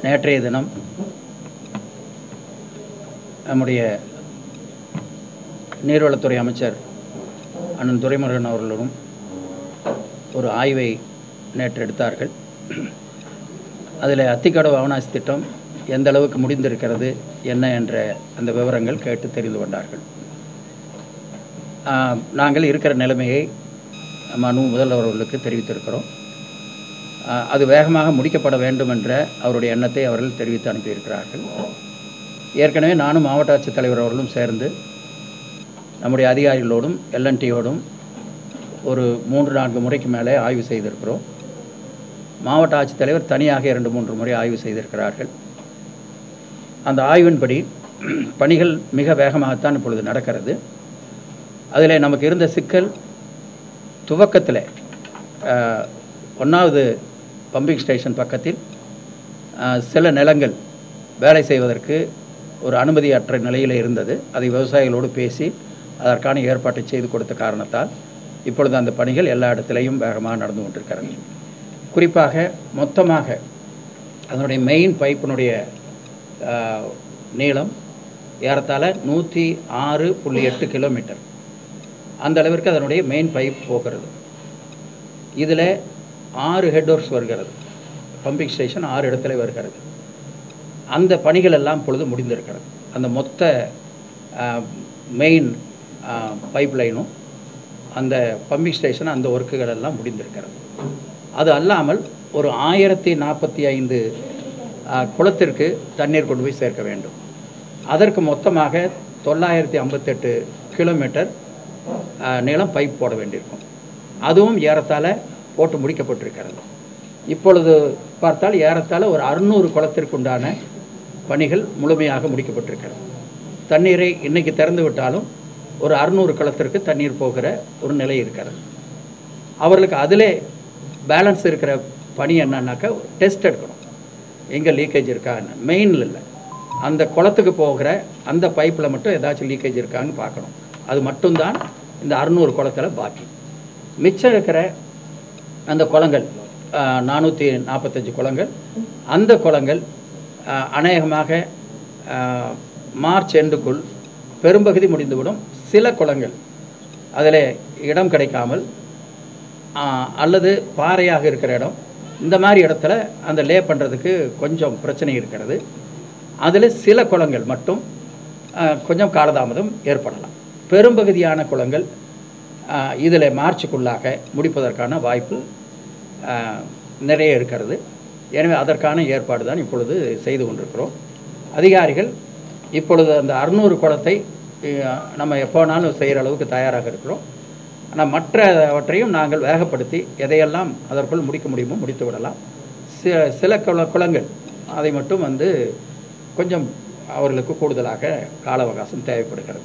நேற்றைய தினம் நம்முடைய நீர்வளத்துறை அமைச்சர் அண்ணன் துரைமுருகன் அவர்களுடன் ஒரு ஆய்வை நேற்று எடுத்தார்கள் அதில் அத்திக்கடவு அவனாசி திட்டம் எந்த அளவுக்கு முடிந்திருக்கிறது என்ன என்ற அந்த விவரங்கள் கேட்டு தெரிந்து கொண்டார்கள் ஆஹ், நாங்கள் இருக்கிற நிலைமையை மனு முதல்வர்களுக்கு தெரிவித்திருக்கிறோம் ஆஹ், அது வேகமாக முடிக்கப்பட வேண்டும் என்ற அவருடைய எண்ணத்தை அவர்கள் தெரிவித்து அனுப்பியிருக்கிறார்கள் ஏற்கனவே நானும் மாவட்ட ஆட்சித்தலைவர் அவர்களும் சேர்ந்து நம்முடைய அதிகாரிகளோடும் எல்என்டியோடும் ஒரு மூன்று நான்கு முறைக்கு மேலே ஆய்வு செய்திருக்கிறோம் மாவட்ட ஆட்சித்தலைவர் தனியாக இரண்டு மூன்று முறை ஆய்வு செய்திருக்கிறார்கள் அந்த ஆய்வின்படி பணிகள் மிக வேகமாகத்தான் இப்பொழுது நடக்கிறது அதில் நமக்கு இருந்த சிக்கல் துவக்கத்தில் ஒன்றாவது பம்பிங் ஸ்டேஷன் பக்கத்தில் ஆஹ், சில நிலங்கள் வேலை செய்வதற்கு ஒரு அனுமதியற்ற நிலையில் இருந்தது அதை விவசாயிகளோடு பேசி அதற்கான ஏற்பாட்டை செய்து கொடுத்த காரணத்தால் இப்பொழுது அந்த பணிகள் எல்லா இடத்திலையும் வேகமாக நடந்து கொண்டிருக்கிறது குறிப்பாக மொத்தமாக அதனுடைய மெயின் பைப்பினுடைய ஆஹ், நீளம் ஏறத்தாழ நூற்றி ஆறு புள்ளி எட்டு கிலோமீட்டர் அந்த அளவிற்கு அதனுடைய மெயின் பைப் போகிறது இதில் ஆறு ஹெட்ஒர்க்ஸ் வருகிறது பம்பிங் ஸ்டேஷன் ஆறு இடத்துல வருகிறது அந்த பணிகள் எல்லாம் பொழுது முடிந்திருக்கிறது அந்த மொத்த மெயின் பைப் லைனும் அந்த பம்பிங் ஸ்டேஷன் அந்த ஒர்க்குகள் எல்லாம் முடிந்திருக்கிறது அது அல்லாமல் ஒரு ஆயிரத்தி நாற்பத்தி ஐந்து குளத்திற்கு தண்ணீர் கொண்டு போய் சேர்க்க வேண்டும் அதற்கு மொத்தமாக தொள்ளாயிரத்தி ஐம்பத்தெட்டு கிலோமீட்டர் ஆஹ், நீளம் பைப் போட வேண்டியிருக்கும் அதுவும் ஏறத்தாழ போட்டு முடிக்கப்பட்டிருக்கிறது இப்பொழுது பார்த்தால் ஏறத்தாழ ஒரு அறுநூறு குளத்திற்கு உண்டான பணிகள் முழுமையாக முடிக்கப்பட்டிருக்கிறது தண்ணீரை இன்னைக்கு திறந்து விட்டாலும் ஒரு அறுநூறு குளத்திற்கு தண்ணீர் போகிற ஒரு நிலை இருக்கிறது அவர்களுக்கு அதிலே பேலன்ஸ் இருக்கிற பணி என்னன்னாக்கா டெஸ்ட் எடுக்கணும் எங்கே லீக்கேஜ் இருக்கா மெயினில் இல்லை அந்த குளத்துக்கு போகிற அந்த பைப்பில் மட்டும் ஏதாச்சும் லீக்கேஜ் இருக்கான்னு பார்க்கணும் அது மட்டும்தான் இந்த அறுநூறு குளத்தில் பாக்கி மிச்சம் இருக்கிற அந்த குளங்கள் நானூற்றி நாற்பத்தஞ்சு குளங்கள் அந்த குளங்கள் ஆஹ், அநேகமாக ஆஹ், மார்ச் எண்டுக்குள் பெரும்பகுதி முடிந்துவிடும் சில குளங்கள் அதில் இடம் கிடைக்காமல் ஆஹ், அல்லது பாறையாக இருக்கிற இடம் இந்த மாதிரி இடத்துல அந்த லே பண்ணுறதுக்கு கொஞ்சம் பிரச்சனை இருக்கிறது அதில் சில குளங்கள் மட்டும் ஆஹ், கொஞ்சம் காலதாமதம் ஏற்படலாம் பெரும்பகுதியான குளங்கள் இதில் மார்ச்சுக்குள்ளாக முடிப்பதற்கான வாய்ப்பு ஆஹ், நிறைய இருக்கிறது எனவே அதற்கான ஏற்பாடு தான் இப்பொழுது செய்து கொண்டிருக்கிறோம் அதிகாரிகள் இப்பொழுது அந்த அறுநூறு குளத்தை அஹ், நம்ம எப்போனாலும் செய்கிற அளவுக்கு தயாராக இருக்கிறோம் ஆனால் மற்றவற்றையும் நாங்கள் வேகப்படுத்தி எதையெல்லாம் அதற்குள் முடிக்க முடியுமோ முடித்து விடலாம் சில சில குள குளங்கள் அதை மட்டும் வந்து கொஞ்சம் அவர்களுக்கு கூடுதலாக கால அவகாசம் தேவைப்படுகிறது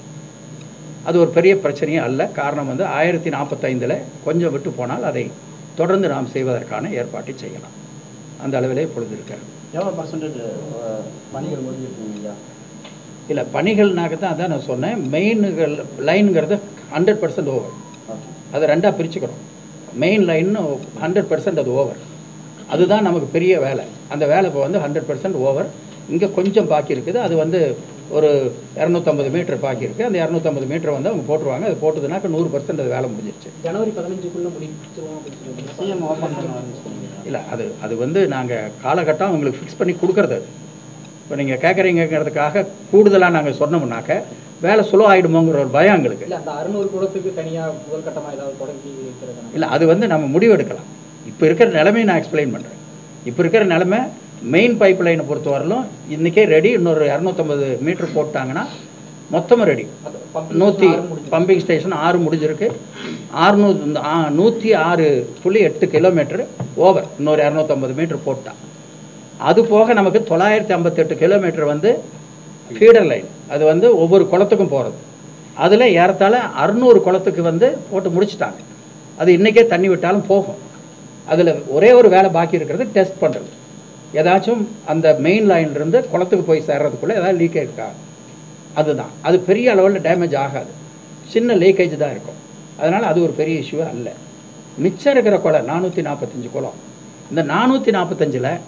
அது ஒரு பெரிய பிரச்சனையே அல்ல காரணம் வந்து ஆயிரத்தி நாற்பத்தைந்தில் கொஞ்சம் விட்டு போனால் அதை தொடர்ந்து நாம் செய்வதற்கான ஏற்பாட்டை செய்யலாம் அந்த அளவிலே இப்பொழுது இருக்கிறது எவ்வளோ பர்சன்டேஜ் பணிகள் முடிஞ்சிருக்கீங்க ஐயா இல்லை பணிகள்னாக்க தான் அதான் நான் சொன்னேன் மெயினுகள் லைனுங்கிறது ஹண்ட்ரட் பர்சன்ட் ஓவர் ஓகே அதை ரெண்டாக பிரிச்சுக்கிறோம் மெயின் லைன் ஹண்ட்ரட் பர்சன்ட் அது ஓவர் அதுதான் நமக்கு பெரிய வேலை அந்த வேலை இப்போ வந்து ஹண்ட்ரட் பர்சன்ட் ஓவர் இங்கே கொஞ்சம் பாக்கி இருக்குது அது வந்து ஒரு இரநூத்தம்பது மீட்டர் பாக்கி இருக்குது அந்த இரநூத்தம்பது மீட்டர் வந்து அவங்க போட்டுருவாங்க அது போட்டதுனாக்க நூறு பர்சன்ட் அது வேலை முடிஞ்சிருச்சு ஜனவரி பதினஞ்சுக்குள்ள முடிச்சிருவோம் அப்படின்னு சொல்லுவாங்க சிஎம் ஓப்பன் பண்ணுவாருன்னு சொன்னீங்க இல்லை அது அது வந்து நாங்கள் காலகட்டம் உங்களுக்கு ஃபிக்ஸ் பண்ணி கொடுக்கறது அது இப்போ நீங்கள் கேட்குறீங்கிறதுக்காக கூடுதலாக நாங்கள் சொன்னோம்னாக்க வேலை சுலோ ஆகிடுமோங்கிற ஒரு பயம் எங்களுக்கு இல்ல அந்த அறுநூறு குளத்துக்கு தனியா முதல் கட்டமா ஏதாவது தொடங்கி இருக்கிறது இல்லை அது வந்து நம்ம முடிவெடுக்கலாம் இப்போ இருக்கிற நிலைமையை நான் எக்ஸ்பிளைன் பண்ணுறேன் இப்போ இருக்கிற நிலைமை மெயின் பைப் லைனை பொறுத்தவரையிலும் இன்றைக்கே ரெடி இன்னொரு இரநூத்தம்பது மீட்டர் போட்டாங்கன்னா மொத்தமும் ரெடி அது pumping நூற்றி ஆறு முடிஞ்சிருக்கு. பம்பிங் ஸ்டேஷன் ஆறு முடிஞ்சிருக்கு ஆறுநூறு இந்த ஆ- நூற்றி ஆறு புள்ளி எட்டு கிலோமீட்டர் ஓவர் இன்னொரு இரநூத்தம்பது மீட்டர் போட்டான் அது போக நமக்கு தொள்ளாயிரத்தி ஐம்பத்தெட்டு கிலோமீட்டர் வந்து ஃபீடர் லைன் அது வந்து ஒவ்வொரு குளத்துக்கும் போகிறது அதில் ஏறத்தாழ அறுநூறு குளத்துக்கு வந்து போட்டு முடிச்சிட்டாங்க அது இன்றைக்கே தண்ணி விட்டாலும் போகும் அதில் ஒரே ஒரு வேலை பாக்கி இருக்கிறது டெஸ்ட் பண்ணுறது ஏதாச்சும் அந்த மெயின் லைன்லேருந்து குளத்துக்கு போய் சேர்றதுக்குள்ளே ஏதாவது லீக்கேஜ் இருக்கா அதுதான் அது பெரிய அளவில் டேமேஜ் ஆகாது சின்ன லீக்கேஜ் தான் இருக்கும் அதனால் அது ஒரு பெரிய இஷ்யூ அல்ல மிச்சம் இருக்கிற குளம் நானூற்றி நாற்பத்தஞ்சு குளம் இந்த நானூற்றி நாற்பத்தஞ்சில்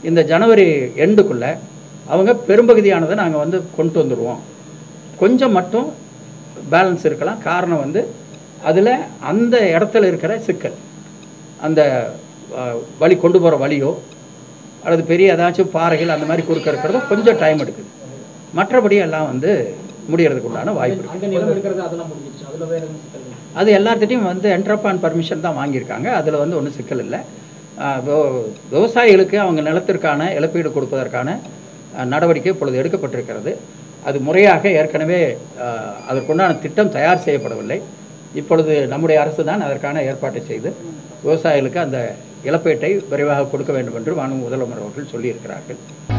இந்த ஜனவரி எண்டுக்குள்ளே அவங்க பெரும்பகுதியானதை நாங்கள் வந்து கொண்டு வந்துடுவோம் கொஞ்சம் மட்டும் பேலன்ஸ் இருக்கலாம் காரணம் வந்து அதில் அந்த இடத்துல இருக்கிற சிக்கல் அந்த அஹ், வழி கொண்டு போகிற வழியோ அல்லது பெரிய ஏதாச்சும் பாறைகள் அந்த மாதிரி குறுக்க இருக்கிறதோ கொஞ்சம் டைம் எடுக்குது மற்றபடி எல்லாம் வந்து முடியறதுக்கு உண்டான வாய்ப்பு இருக்குது அங்க நிலம் இருக்கிறது அதெல்லாம் முடிஞ்சிச்சு அதுல வேற எதுவும் சிக்கல் இல்லை. அது எல்லாத்துட்டையும் வந்து என்ட்ரப்பான் பர்மிஷன் தான் வாங்கியிருக்காங்க அதில் வந்து ஒன்றும் சிக்கல் இல்லை ஆஹ் விவ- விவசாயிகளுக்கு அவங்க நிலத்திற்கான இழப்பீடு கொடுப்பதற்கான ஆஹ், நடவடிக்கை இப்பொழுது எடுக்கப்பட்டிருக்கிறது அது முறையாக ஏற்கனவே ஆஹ், அதற்குண்டான திட்டம் தயார் செய்யப்படவில்லை இப்பொழுது நம்முடைய அரசு தான் அதற்கான ஏற்பாட்டை செய்து விவசாயிகளுக்கு அந்த இழப்பீட்டை விரைவாக கொடுக்க வேண்டும் என்று மாண்பு முதல்வர் அவர்கள் சொல்லியிருக்கிறார்கள்